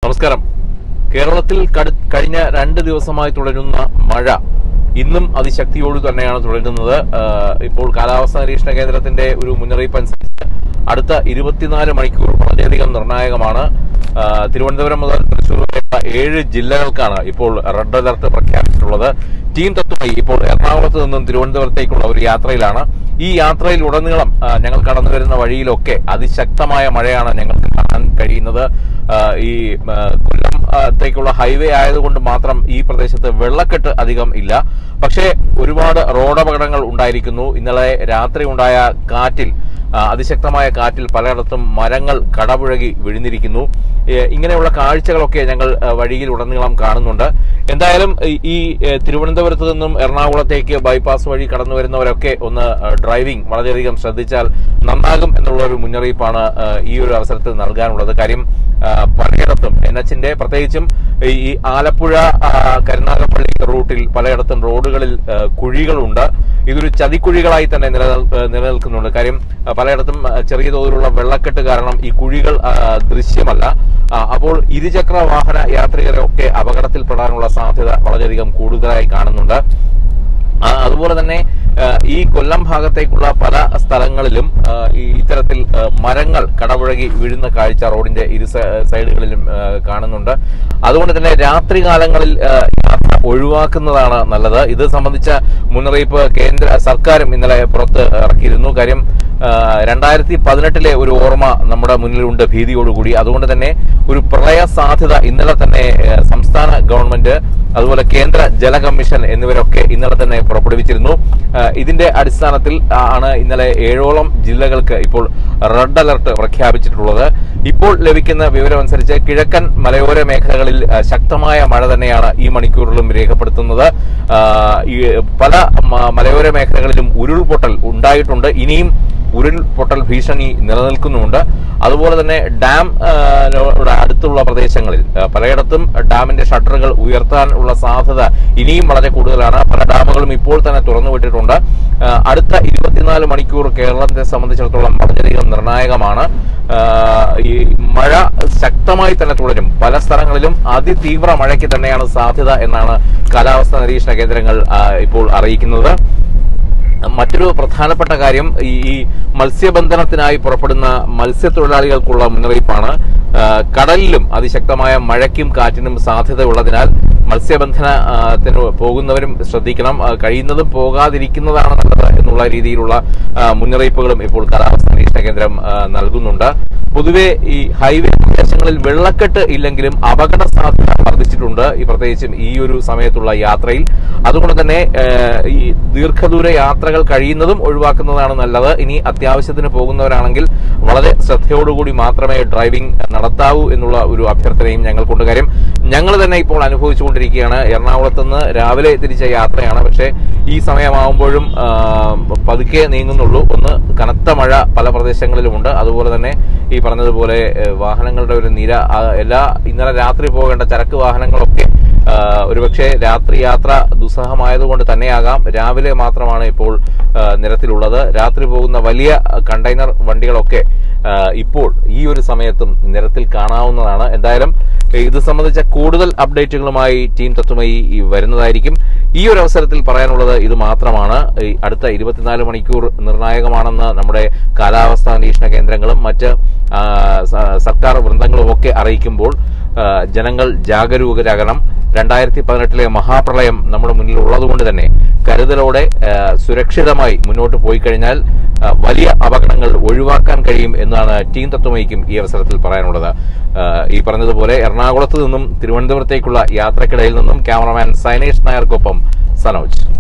നമസ്കാരം കേരളത്തിൽ കട- കഴിഞ്ഞ രണ്ട് ദിവസമായി തുടരുന്ന മഴ ഇന്നും അതിശക്തിയോട് തന്നെയാണ് തുടരുന്നത് ആ, ഇപ്പോൾ കാലാവസ്ഥാ നിരീക്ഷണ കേന്ദ്രത്തിന്റെ ഒരു മുന്നറിയിപ്പ് അനുസരിച്ച് അടുത്ത ഇരുപത്തിനാല് മണിക്കൂർ വളരെയധികം നിർണായകമാണ് ആ, തിരുവനന്തപുരം മുതൽ തൃശൂർ വരെയുള്ള ഏഴ് ജില്ലകൾക്കാണ് ഇപ്പോൾ റെഡ് അലർട്ട് പ്രഖ്യാപിച്ചിട്ടുള്ളത് ടീം തത്വമായി ഇപ്പോൾ എറണാകുളത്ത് നിന്നും തിരുവനന്തപുരത്തേക്കുള്ള ഒരു യാത്രയിലാണ് ഈ യാത്രയിൽ ഉടനീളം ആ, ഞങ്ങൾ കടന്നു വരുന്ന വഴിയിലൊക്കെ അതിശക്തമായ മഴയാണ് ഞങ്ങൾക്ക് കാണാൻ കഴിയുന്നത് ആ, ഈ ആ, കൊല്ലത്തേക്കുള്ള ഹൈവേ ആയതുകൊണ്ട് മാത്രം ഈ പ്രദേശത്ത് വെള്ളക്കെട്ട് അധികം ഇല്ല പക്ഷേ ഒരുപാട് റോഡ് അപകടങ്ങൾ ഉണ്ടായിരിക്കുന്നു ഇന്നലെ രാത്രി ഉണ്ടായ കാറ്റിൽ ആ, അതിശക്തമായ കാറ്റിൽ പലയിടത്തും മരങ്ങൾ കടപുഴകി വിഴുന്നിരിക്കുന്നു ഏ, ഇങ്ങനെയുള്ള കാഴ്ചകളൊക്കെ ഞങ്ങൾ ആ, വഴിയിൽ ഉടനീളം കാണുന്നുണ്ട് എന്തായാലും ഈ- ഈ ഏ, തിരുവനന്തപുരത്ത് നിന്നും എറണാകുളത്തേക്ക് ബൈപ്പാസ് വഴി കടന്നു വരുന്നവരൊക്കെ ഒന്ന് ആ, ഡ്രൈവിംഗ് വളരെയധികം ശ്രദ്ധിച്ചാൽ നന്നാകും എന്നുള്ള ഒരു മുന്നറിയിപ്പാണ് ആ, ഈ ഒരു അവസരത്തിൽ നൽകാനുള്ളത് കാര്യം ആ, പലയിടത്തും എൻ എച്ചിന്റെ പ്രത്യേകിച്ചും ഈ- ഈ ആലപ്പുഴ ആ, കരുനാഗപ്പള്ളി റൂട്ടിൽ പലയിടത്തും റോഡുകളിൽ ആ, കുഴികളുണ്ട് ഇതൊരു ചതിക്കുഴികളായി തന്നെ നിലനിൽ ആ, നിലനിൽക്കുന്നുണ്ട് കാര്യം ആ, പലയിടത്തും ആ, ചെറിയ തോതിലുള്ള വെള്ളക്കെട്ട് കാരണം ഈ കുഴികൾ ആ, ദൃശ്യമല്ല ആ, അപ്പോൾ ഇരുചക്ര വാഹന യാത്രികരൊക്കെ അപകടത്തിൽപ്പെടാനുള്ള സാധ്യത വളരെയധികം കൂടുതലായി കാണുന്നുണ്ട് ആ, അതുപോലെ തന്നെ ആ, ഈ കൊല്ലം ഭാഗത്തേക്കുള്ള പല സ്ഥലങ്ങളിലും ആ, ഈ ഇത്തരത്തിൽ ആ, മരങ്ങൾ കടപുഴകി വീഴുന്ന കാഴ്ച റോഡിന്റെ ഇരു സ- സൈഡുകളിലും ആ, കാണുന്നുണ്ട് അതുകൊണ്ട് തന്നെ രാത്രി കാലങ്ങളിൽ ആ, യാത്ര ഒഴിവാക്കുന്നതാണ് നല്ലത് ഇത് സംബന്ധിച്ച മുന്നറിയിപ്പ് കേന്ദ്ര സർക്കാരും ഇന്നലെ പുറത്ത് ഇറക്കിയിരുന്നു കാര്യം ആ, രണ്ടായിരത്തി പതിനെട്ടിലെ ഒരു ഓർമ്മ നമ്മുടെ മുന്നിലുണ്ട് ഭീതിയോടുകൂടി അതുകൊണ്ട് തന്നെ ഒരു പ്രളയ സാധ്യത ഇന്നലെ തന്നെ ആ, സംസ്ഥാന ഗവൺമെന്റ് അതുപോലെ കേന്ദ്ര ജല കമ്മീഷൻ എന്നിവരൊക്കെ ഇന്നലെ തന്നെ പുറപ്പെടുവിച്ചിരുന്നു ആ, ഇതിന്റെ അടിസ്ഥാനത്തിൽ ആണ് ഇന്നലെ ഏഴോളം ജില്ലകൾക്ക് ഇപ്പോൾ റെഡ് അലർട്ട് പ്രഖ്യാപിച്ചിട്ടുള്ളത് ഇപ്പോൾ ലഭിക്കുന്ന വിവരമനുസരിച്ച് കിഴക്കൻ മലയോര മേഖലകളിൽ ആ, ശക്തമായ മഴ തന്നെയാണ് ഈ മണിക്കൂറിലും രേഖപ്പെടുത്തുന്നത് ആ, ഈ പല മ- മലയോര മേഖലകളിലും ഉരുൾപൊട്ടൽ ഉണ്ടായിട്ടുണ്ട് ഇനിയും ഉരുൾപൊട്ടൽ ഭീഷണി നിലനിൽക്കുന്നുമുണ്ട് അതുപോലെ തന്നെ ഡാം ആ, നോട് അടുത്തുള്ള പ്രദേശങ്ങളിൽ ആ, പലയിടത്തും ഡാമിന്റെ ഷട്ടറുകൾ ഉയർത്താനുള്ള സാധ്യത ഇനിയും വളരെ കൂടുതലാണ് പല ഡാമുകളും ഇപ്പോൾ തന്നെ തുറന്നുവിട്ടിട്ടുണ്ട് ആ, അടുത്ത ഇരുപത്തിനാല് മണിക്കൂർ കേരളത്തെ സംബന്ധിച്ചിടത്തോളം വളരെയധികം നിർണായകമാണ് ആ, ഈ മഴ ശക്തമായി തന്നെ തുടരും പല സ്ഥലങ്ങളിലും അതിതീവ്ര മഴയ്ക്ക് തന്നെയാണ് സാധ്യത എന്നാണ് കാലാവസ്ഥാ നിരീക്ഷണ കേന്ദ്രങ്ങൾ ആ, ഇപ്പോൾ അറിയിക്കുന്നത് മറ്റൊരു പ്രധാനപ്പെട്ട കാര്യം ഈ ഈ മത്സ്യബന്ധനത്തിനായി പുറപ്പെടുന്ന മത്സ്യത്തൊഴിലാളികൾക്കുള്ള മുന്നറിയിപ്പാണ് ആ, കടലിലും അതിശക്തമായ മഴയ്ക്കും കാറ്റിനും സാധ്യതയുള്ളതിനാൽ മത്സ്യബന്ധനത്തിന് പോകുന്നവരും ശ്രദ്ധിക്കണം ആ, കഴിയുന്നതും പോകാതിരിക്കുന്നതാണ് നല്ലത് എന്നുള്ള രീതിയിലുള്ള ആ, മുന്നറിയിപ്പുകളും ഇപ്പോൾ കാലാവസ്ഥാ നിരീക്ഷണ കേന്ദ്രം ആ, നൽകുന്നുണ്ട് പൊതുവെ ഈ ഹൈവേ പ്രദേശങ്ങളിൽ വെള്ളക്കെട്ട് ഇല്ലെങ്കിലും അപകട സാധ്യത വർദ്ധിച്ചിട്ടുണ്ട് ഈ പ്രത്യേകിച്ചും ഈ ഒരു സമയത്തുള്ള യാത്രയിൽ അതുകൊണ്ട് തന്നെ ഏഹ്, ഈ ദീർഘദൂര യാത്രകൾ കഴിയുന്നതും ഒഴിവാക്കുന്നതാണ് നല്ലത് ഇനി അത്യാവശ്യത്തിന് പോകുന്നവരാണെങ്കിൽ വളരെ ശ്രദ്ധയോടുകൂടി മാത്രമേ ഡ്രൈവിംഗ് നടത്താവൂ എന്നുള്ള ഒരു അഭ്യർത്ഥനയും ഞങ്ങൾക്കുണ്ട് കാര്യം ഞങ്ങൾ തന്നെ ഇപ്പോൾ അനുഭവിച്ചുകൊണ്ടിരിക്കുകയാണ് എറണാകുളത്ത് നിന്ന് രാവിലെ തിരിച്ച യാത്രയാണ് പക്ഷേ ഈ സമയമാകുമ്പോഴും ആ, പതുക്കെ നീങ്ങുന്നുള്ളൂ ഒന്ന് കനത്ത മഴ പല പ്രദേശങ്ങളിലുമുണ്ട് അതുപോലെ തന്നെ ഈ പറഞ്ഞതുപോലെ ഏഹ്, വാഹനങ്ങളുടെ ഒരു നിര ആ, എല്ലാ ഇന്നലെ രാത്രി പോകേണ്ട ചരക്ക് വാഹനങ്ങളൊക്കെ ആ, ഒരുപക്ഷെ രാത്രി യാത്ര ദുസ്സഹമായതുകൊണ്ട് തന്നെയാകാം രാവിലെ മാത്രമാണ് ഇപ്പോൾ ആ, നിരത്തിലുള്ളത് രാത്രി പോകുന്ന വലിയ കണ്ടെയ്നർ വണ്ടികളൊക്കെ ആ, ഇപ്പോൾ ഈ ഒരു സമയത്തും നിരത്തിൽ കാണാവുന്നതാണ് എന്തായാലും ഇത് സംബന്ധിച്ച കൂടുതൽ അപ്ഡേറ്റുകളുമായി ടീം തത്വമായി ഈ വരുന്നതായിരിക്കും ഈ ഒരു അവസരത്തിൽ പറയാനുള്ളത് ഇത് മാത്രമാണ് ഈ അടുത്ത ഇരുപത്തിനാല് മണിക്കൂർ നിർണായകമാണെന്ന് നമ്മുടെ കാലാവസ്ഥാ നിരീക്ഷണ കേന്ദ്രങ്ങളും മറ്റ് ആ, സ- സർക്കാർ വൃന്ദങ്ങളും ഒക്കെ അറിയിക്കുമ്പോൾ ആ, ജനങ്ങൾ ജാഗരൂകരാകണം രണ്ടായിരത്തി പതിനെട്ടിലെ മഹാപ്രളയം നമ്മുടെ മുന്നിൽ ഉള്ളതുകൊണ്ട് തന്നെ കരുതലോടെ ആ, സുരക്ഷിതമായി മുന്നോട്ട് പോയി കഴിഞ്ഞാൽ ആ, വലിയ അപകടങ്ങൾ ഒഴിവാക്കാൻ കഴിയും എന്നാണ് ടീം തത്വമയ്ക്കും ഈ അവസരത്തിൽ പറയാനുള്ളത് ആ, ഈ പറഞ്ഞതുപോലെ എറണാകുളത്ത് നിന്നും തിരുവനന്തപുരത്തേക്കുള്ള യാത്രക്കിടയിൽ നിന്നും ക്യാമറമാൻ സൈനേഷ് നായർക്കൊപ്പം സനോജ്